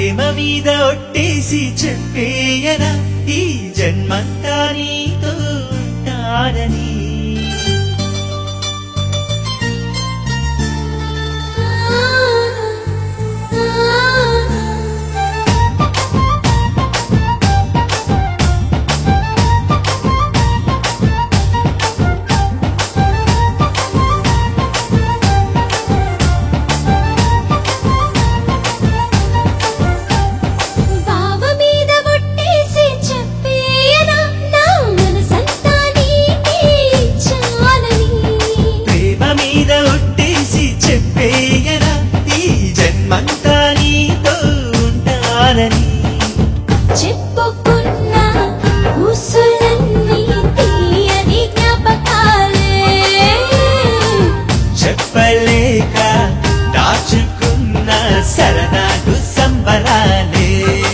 ప్రేమ మీద ఒట్టేసి చెప్పేయనా ఈ జన్మంతా నీతో ఉంటానని బావ మీద ఒట్టేసి చెప్పేయనా నా మనసంతా నీకే ఇచ్చానని ప్రేమ మీద ఒట్టేసి చెప్పేయనా ఈ జన్మంతా నీతో ఉంటానని చెప్పుకున్న ఊసులన్నీ తీయని జ్ఞాపకాలే చెప్పలేక దాచుకున్న సరనాడు సంబరాలే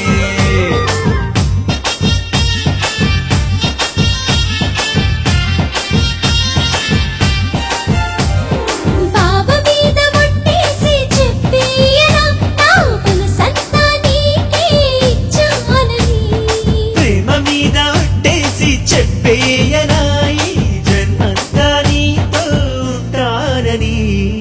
బావ మీద ఒట్టేసి చెప్పేయనా నా మనసంతా నీకే ఇచ్చానని ప్రేమ మీద ఒట్టేసి చెప్పేయనా ఈ జన్మంతా నీతో ఉంటానని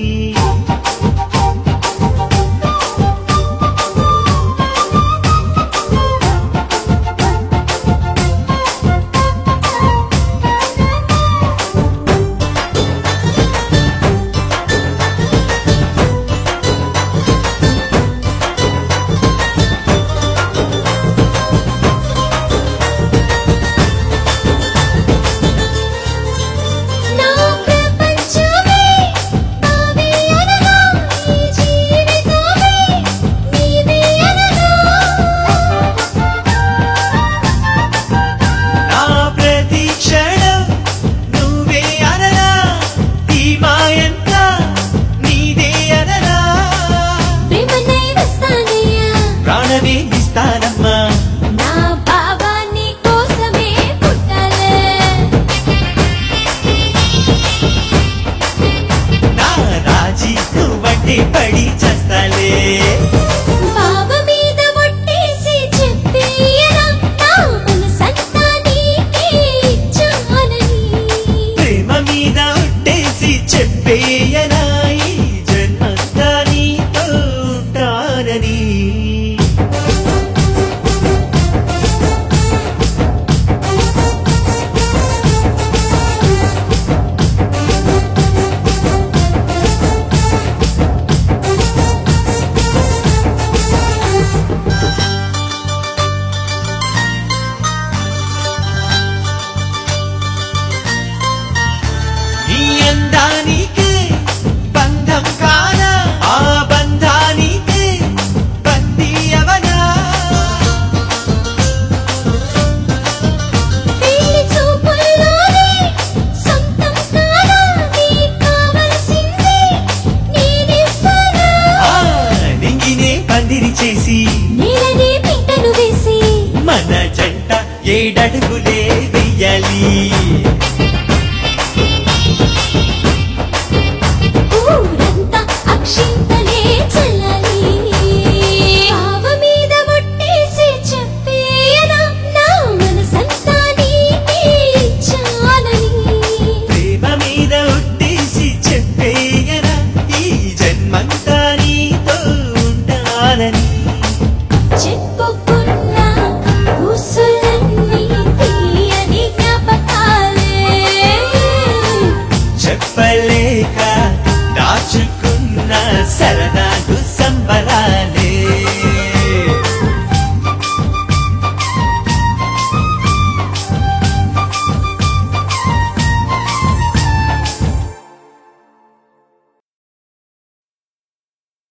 నా ప్రపంచమే నావే అనగా ఈ జీవితమే నీవే అనగా నా ప్రతి క్షణం నువ్వే అనరా ఈ మాయంతా నీదే అనరా ప్రేమనై వస్తానయ్యా ప్రాణమే ఇస్తానా